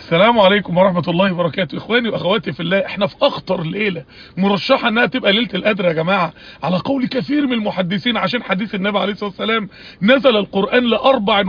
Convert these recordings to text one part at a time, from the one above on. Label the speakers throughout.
Speaker 1: السلام عليكم ورحمة الله وبركاته اخواني واخواتي في الله احنا في اخطر ليلة مرشحة انها تبقى ليلة القدر يا جماعة على قول كثير من المحدثين عشان حديث النبي عليه الصلاة والسلام نزل القرآن ل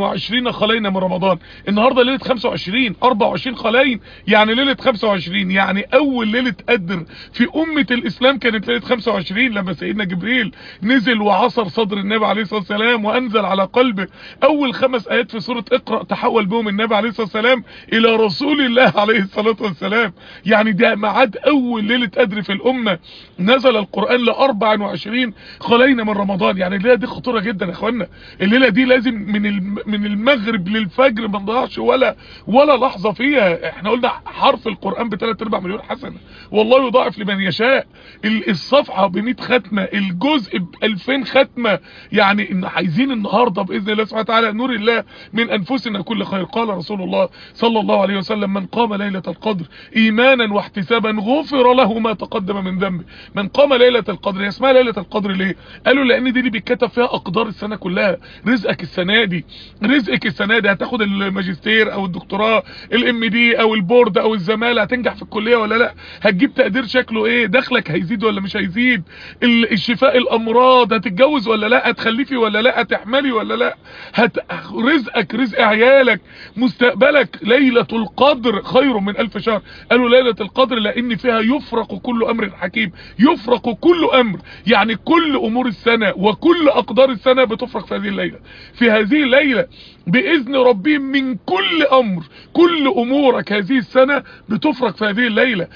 Speaker 1: 24 خلينا من رمضان النهاردة ليلة 25 24 خلاين يعني ليلة 25 يعني اول ليلة قدر في امة الاسلام كانت ليلة 25 لما سيدنا جبريل نزل وعصر صدر النبي عليه الصلاة والسلام وانزل على قلبه اول خمس ايات في سورة اقرأ تحول بهم النبي عليه الصلاة والسلام الى رسول الله عليه الصلاة والسلام يعني ده ميعاد اول ليلة قدر في الامة نزل القرآن ل 24 خلينا من رمضان يعني الليلة دي خطيرة جدا يا اخوانا الليلة دي لازم من الم- من المغرب للفجر ما نضيعش ولا ولا لحظة فيها احنا قلنا حرف القرآن ب 3 4 مليون حسنة والله يضاعف لمن يشاء ال- الصفحة ب 100 ختمة الجزء ب 2000 ختمة يعني ان عايزين النهاردة باذن الله سبحانه وتعالى نور الله من انفسنا كل خير قال رسول الله صلى الله عليه وسلم من قام ليلة القدر ايمانا واحتسابا غفر له ما تقدم من ذنبه من قام ليلة القدر هي اسمها ليلة القدر ليه قالوا لان دي اللي بيتكتب فيها اقدار السنة كلها رزقك السنة دي رزقك السنة دي هتاخد الماجستير او الدكتوراه الام دي او البورد او الزمالة هتنجح في الكلية ولا لا هتجيب تقدير شكله ايه دخلك هيزيد ولا مش هيزيد ال- الشفاء الامراض هتتجوز ولا لا هتخلفي ولا لا هتحملي ولا لا هت... رزقك رزق عيالك مستقبلك ليلة القدر خير من الف شهر قالوا ليلة القدر لان فيها يفرق كل امر حكيم يفرق كل امر يعني كل امور السنة وكل اقدار السنة بتفرق في هذه الليلة في هذه الليلة باذن ربهم من كل امر كل امورك هذه السنة بتفرق في هذه الليلة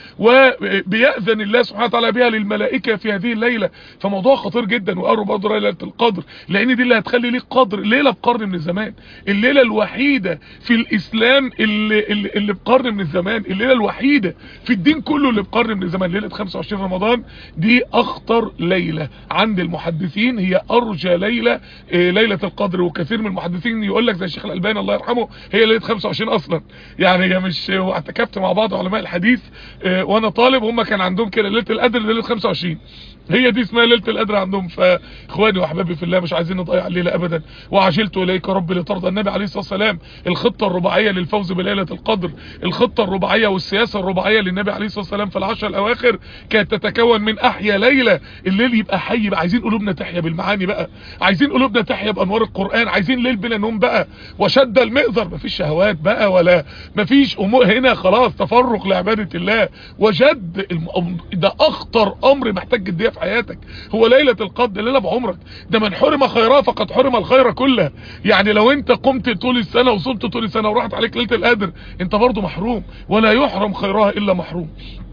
Speaker 1: وبيأذن الله سبحانه وتعالى بها للملائكة في هذه الليلة فموضوع خطير جدا وقالوا برضه ليلة القدر لان دي اللي هتخلي ليك قدر ليلة بقرن من الزمان الليلة الوحيدة في الاسلام اللي, اللي, اللي بقرن من الزمان الليلة الوحيدة في الدين كله اللي بقرن من الزمان ليلة 25 رمضان دي اخطر ليلة عند المحدثين هي ارجى ليلة آه، ليلة القدر وكثير من المحدثين يقول لك زي الشيخ الالباني الله يرحمه هي ليلة 25 اصلا يعني هي مش واعتكفت مع بعض علماء الحديث آه، وانا طالب هم كان عندهم كده ليلة القدر ليلة 25 هي دي اسمها ليله القدر عندهم فاخواني واحبابي في الله مش عايزين نضيع الليله ابدا وعجلت اليك رب لترضى النبي عليه الصلاه والسلام الخطه الرباعيه للفوز بليله القدر الخطه الرباعيه والسياسه الرباعيه للنبي عليه الصلاه والسلام في العشر الاواخر كانت تتكون من احيا ليله الليل يبقى حي بقى عايزين قلوبنا تحيا بالمعاني بقى عايزين قلوبنا تحيا بانوار القران عايزين ليل بلا نوم بقى وشد المئزر مفيش شهوات بقى ولا مفيش امور هنا خلاص تفرغ لعباده الله وجد الم... ده اخطر امر محتاج جديه في حياتك هو ليله القدر ليله بعمرك ده من حرم خيرها فقد حرم الخير كله يعني لو انت قمت طول السنه وصمت طول السنه وراحت عليك ليله القدر انت برضو محروم ولا يحرم خيرها الا محروم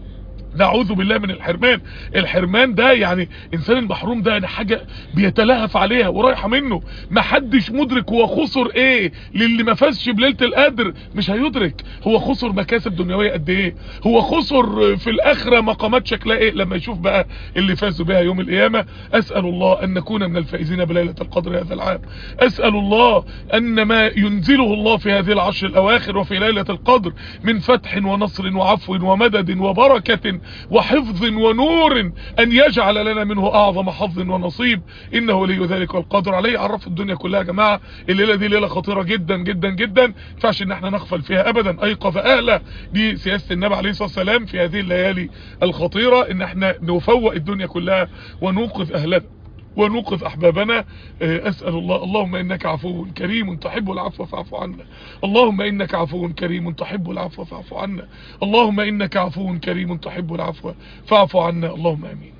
Speaker 1: نعوذ بالله من الحرمان الحرمان ده يعني انسان المحروم ده يعني حاجة بيتلهف عليها ورايحة منه محدش مدرك هو خسر ايه للي ما فازش بليلة القدر مش هيدرك هو خسر مكاسب دنيوية قد ايه هو خسر في الاخرة مقامات شكلها ايه لما يشوف بقى اللي فازوا بها يوم القيامة اسأل الله ان نكون من الفائزين بليلة القدر هذا العام اسأل الله ان ما ينزله الله في هذه العشر الاواخر وفي ليلة القدر من فتح ونصر وعفو ومدد وبركة وحفظ ونور ان يجعل لنا منه اعظم حظ ونصيب انه ولي ذلك والقادر عليه عرف الدنيا كلها يا جماعه الليله دي ليله خطيره جدا جدا جدا ما ينفعش ان احنا نغفل فيها ابدا ايقظ اهله دي سياسه النبي عليه الصلاه والسلام في هذه الليالي الخطيره ان احنا نفوق الدنيا كلها ونوقظ اهلنا ونوقظ احبابنا آه، اسال الله اللهم انك عفو كريم تحب العفو فاعف عنا اللهم انك عفو كريم تحب العفو فاعف عنا اللهم انك عفو كريم تحب العفو فاعف عنا اللهم امين